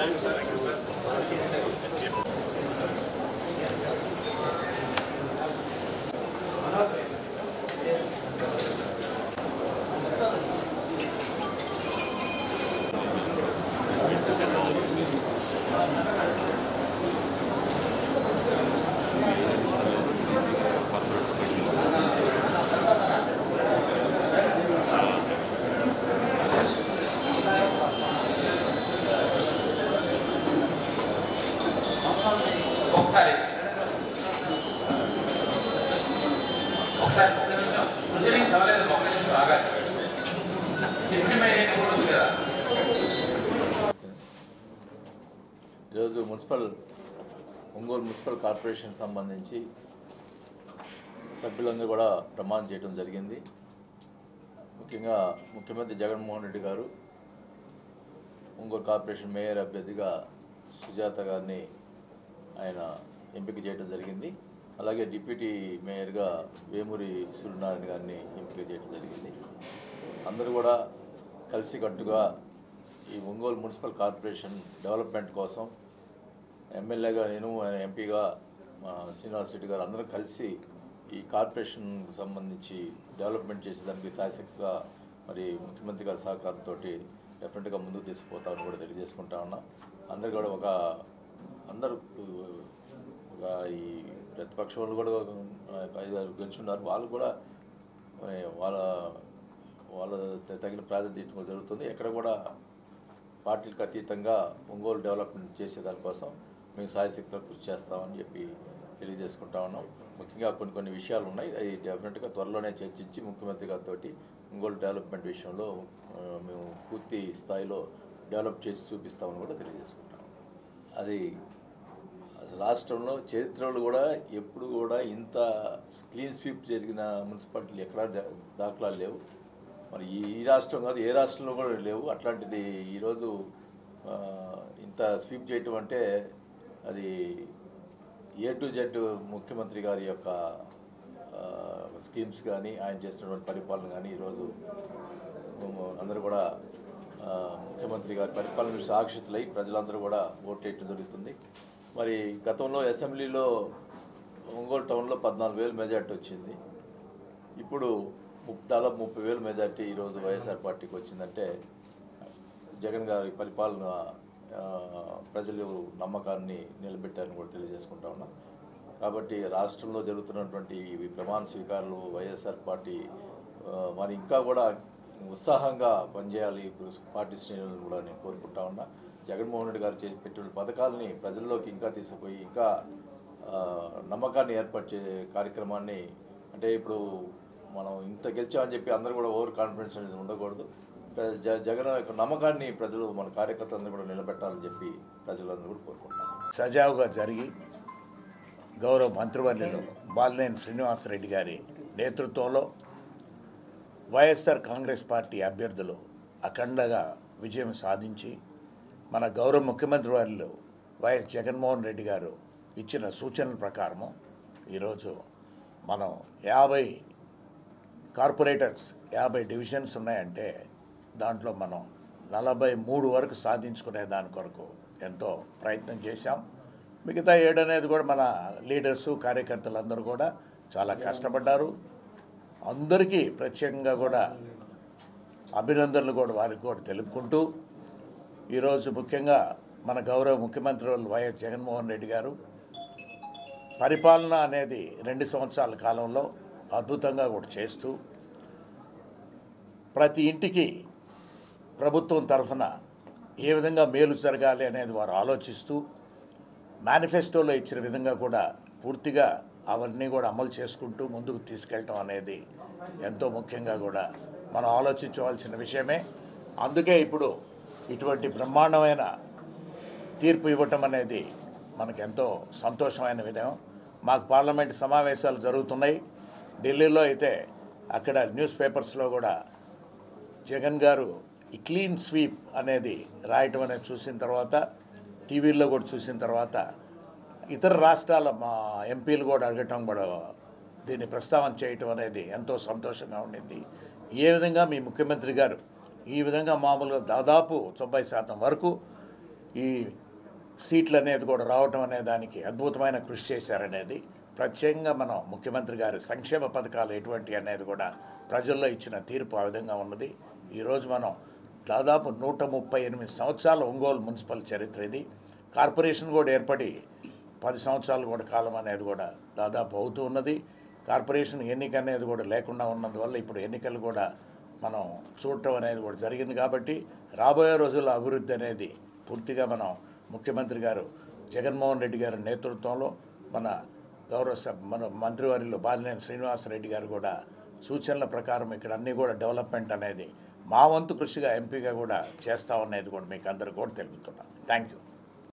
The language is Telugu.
ఒకసారి ఒకసారి ఒక్క నిమిషం ప్రొసీడింగ్స్ అవ్వలేదు ఒక్క నిమిషం ఆగాలి టిఫిన్ అయ్యేది కూడా ఉంది కదా ఈరోజు మున్సిపల్ ఒంగోలు మున్సిపల్ కార్పొరేషన్ సంబంధించి సభ్యులందరూ కూడా ప్రమాణం చేయడం జరిగింది ముఖ్యంగా ముఖ్యమంత్రి జగన్మోహన్ రెడ్డి గారు ఒంగోలు కార్పొరేషన్ మేయర్ అభ్యర్థిగా సుజాత గారిని ఆయన ఎంపిక చేయడం జరిగింది అలాగే డిప్యూటీ మేయర్గా వేమూరి సూర్యనారాయణ గారిని ఎంపిక చేయడం జరిగింది అందరూ కూడా కలిసికట్టుగా ఈ ఒంగోలు మున్సిపల్ కార్పొరేషన్ డెవలప్మెంట్ కోసం ఎమ్మెల్యేగా నేను ఆయన ఎంపీగా మా శ్రీనివాస్ రెడ్డి గారు అందరం కలిసి ఈ కార్పొరేషన్ సంబంధించి డెవలప్మెంట్ చేసేదానికి శాశక్తిగా మరి ముఖ్యమంత్రి గారి సహకారంతో డెఫినెట్గా ముందుకు తీసుకుపోతామని కూడా తెలియజేసుకుంటా ఉన్నా అందరు కూడా ఒక అందరూ ఒక ఈ ప్రతిపక్ష వాళ్ళు కూడా ఒక ఐదారు గెలుచున్నారు వాళ్ళు కూడా ఆ, వాళ్ళ వాళ్ళ త- తగిన ప్రాధాన్యత ఇవ్వడం జరుగుతుంది ఎక్కడ కూడా పార్టీలకు అతీతంగా ఒంగోలు డెవలప్మెంట్ చేసే దానికోసం మేము సాయశక్తిలో కృషి చేస్తామని చెప్పి తెలియజేసుకుంటా ఉన్నాం ముఖ్యంగా కొన్ని కొన్ని విషయాలు ఉన్నాయి అవి డెఫినెట్గా త్వరలోనే చర్చించి ముఖ్యమంత్రి గారితో ఒంగోలు డెవలప్మెంట్ విషయంలో ఆ, మేము పూర్తి స్థాయిలో డెవలప్ చేసి చూపిస్తామని కూడా తెలియజేసుకుంటాం అది అసలు రాష్ట్రంలో చరిత్రలో కూడా ఎప్పుడు కూడా ఇంత క్లీన్ స్వీప్ జరిగిన మున్సిపాలిటీలు ఎక్కడా జా- దాఖలాలు లేవు మరి ఈ ఈ రాష్ట్రం కాదు ఏ రాష్ట్రంలో కూడా లేవు అట్లాంటిది ఈరోజు ఆ, ఇంత స్వీప్ చేయటం అంటే అది ఏ టు జెడ్ ముఖ్యమంత్రి గారి యొక్క ఆ, స్కీమ్స్ కానీ ఆయన చేసినటువంటి పరిపాలన కానీ ఈరోజు అందరూ కూడా ఆ, ముఖ్యమంత్రి గారి పరిపాలన సాక్షితులై ప్రజలందరూ కూడా ఓటేయటం జరుగుతుంది మరి గతంలో అసెంబ్లీలో ఒంగోలు టౌన్లో పద్నాలుగు వేలు మెజార్టీ వచ్చింది ఇప్పుడు ముప్- దాదాపు ముప్పై వేలు మెజార్టీ ఈరోజు వైఎస్ఆర్ పార్టీకి వచ్చిందంటే జగన్ గారి పరిపాలన ఆ, ప్రజలు నమ్మకాన్ని నిలబెట్టారని కూడా తెలియజేసుకుంటా ఉన్నా కాబట్టి రాష్ట్రంలో జరుగుతున్నటువంటి ఈ ప్రమాణ స్వీకారాలు వైఎస్ఆర్ పార్టీ ఆ, మరి ఇంకా కూడా ఉత్సాహంగా పనిచేయాలి పార్టీ శ్రేణులను కూడా నేను కోరుకుంటా ఉన్నా జగన్మోహన్ రెడ్డి గారు చేసి పెట్టిన పథకాలని ప్రజల్లోకి ఇంకా తీసుకుపోయి ఇంకా ఆ, నమ్మకాన్ని ఏర్పరిచే కార్యక్రమాన్ని అంటే ఇప్పుడు మనం ఇంత గెలిచామని చెప్పి అందరూ కూడా ఓవర్ కాన్ఫిడెన్స్ అనేది ఉండకూడదు ప్ర- జ జగన్ యొక్క నమ్మకాన్ని ప్రజలు మన కార్యకర్తలందరూ కూడా నిలబెట్టాలని చెప్పి ప్రజలందరూ కూడా కోరుకుంటాం సజావుగా జరిగి గౌరవ మంత్రివర్యులు బాలినేని శ్రీనివాసరెడ్డి గారి నేతృత్వంలో వైఎస్ఆర్ కాంగ్రెస్ పార్టీ అభ్యర్థులు అఖండగా విజయం సాధించి మన గౌరవ ముఖ్యమంత్రి వారిలో వైఎస్ జగన్మోహన్ రెడ్డి గారు ఇచ్చిన సూచనల ప్రకారము ఈరోజు మనం యాభై కార్పొరేటర్స్ యాభై డివిజన్స్ ఉన్నాయంటే దాంట్లో మనం నలభై మూడు వరకు సాధించుకునే దాని కొరకు ఎంతో ప్రయత్నం చేశాం మిగతా ఏడు అనేది కూడా మన లీడర్సు కార్యకర్తలందరూ కూడా చాలా కష్టపడ్డారు అందరికీ ప్రత్యేకంగా కూడా అభినందనలు కూడా వారికి కూడా తెలుపుకుంటూ ఈరోజు ముఖ్యంగా మన గౌరవ ముఖ్యమంత్రి వాళ్ళు వైఎస్ జగన్మోహన్ రెడ్డి గారు పరిపాలన అనేది రెండు సంవత్సరాల కాలంలో అద్భుతంగా కూడా చేస్తూ ప్రతి ఇంటికి ప్రభుత్వం తరఫున ఏ విధంగా మేలు జరగాలి అనేది వారు ఆలోచిస్తూ మేనిఫెస్టోలో ఇచ్చిన విధంగా కూడా పూర్తిగా అవన్నీ కూడా అమలు చేసుకుంటూ ముందుకు తీసుకెళ్ళటం అనేది ఎంతో ముఖ్యంగా కూడా మనం ఆలోచించవలసిన విషయమే అందుకే ఇప్పుడు ఇటువంటి బ్రహ్మాండమైన తీర్పు ఇవ్వటం అనేది మనకు ఎంతో సంతోషమైన విధం మాకు పార్లమెంట్ సమావేశాలు జరుగుతున్నాయి ఢిల్లీలో అయితే అక్కడ న్యూస్ పేపర్స్లో కూడా జగన్ గారు ఈ క్లీన్ స్వీప్ అనేది రాయటం అనేది చూసిన తర్వాత టీవీల్లో కూడా చూసిన తర్వాత ఇతర రాష్ట్రాల మా ఎంపీలు కూడా అడగటం కూడా దీన్ని ప్రస్తావన చేయటం అనేది ఎంతో సంతోషంగా ఉండింది ఏ విధంగా మీ ముఖ్యమంత్రి గారు ఈ విధంగా మామూలుగా దాదాపు తొంభై శాతం వరకు ఈ సీట్లు అనేది కూడా రావటం అనే దానికి అద్భుతమైన కృషి చేశారనేది ప్రత్యేకంగా మనం ముఖ్యమంత్రి గారి సంక్షేమ పథకాలు ఎటువంటి అనేది కూడా ప్రజల్లో ఇచ్చిన తీర్పు ఆ విధంగా ఉన్నది ఈరోజు మనం దాదాపు నూట ముప్పై ఎనిమిది సంవత్సరాల ఒంగోలు మున్సిపల్ చరిత్ర ఇది కార్పొరేషన్ కూడా ఏర్పడి పది సంవత్సరాలు కూడా కాలం అనేది కూడా దాదాపు అవుతూ ఉన్నది కార్పొరేషన్ ఎన్నిక అనేది కూడా లేకుండా ఉన్నందువల్ల ఇప్పుడు ఎన్నికలు కూడా మనం చూడటం అనేది కూడా జరిగింది కాబట్టి రాబోయే రోజుల్లో అభివృద్ధి అనేది పూర్తిగా మనం ముఖ్యమంత్రి గారు జగన్మోహన్ రెడ్డి గారి నేతృత్వంలో మన గౌరవ సభ మన మంత్రివర్యులు బాలినేని శ్రీనివాసరెడ్డి గారు కూడా సూచనల ప్రకారం ఇక్కడ అన్నీ కూడా డెవలప్మెంట్ అనేది మా వంతు కృషిగా ఎంపీగా కూడా చేస్తామనేది కూడా మీకు అందరికీ కూడా తెలుపుతున్నాను థ్యాంక్ యూ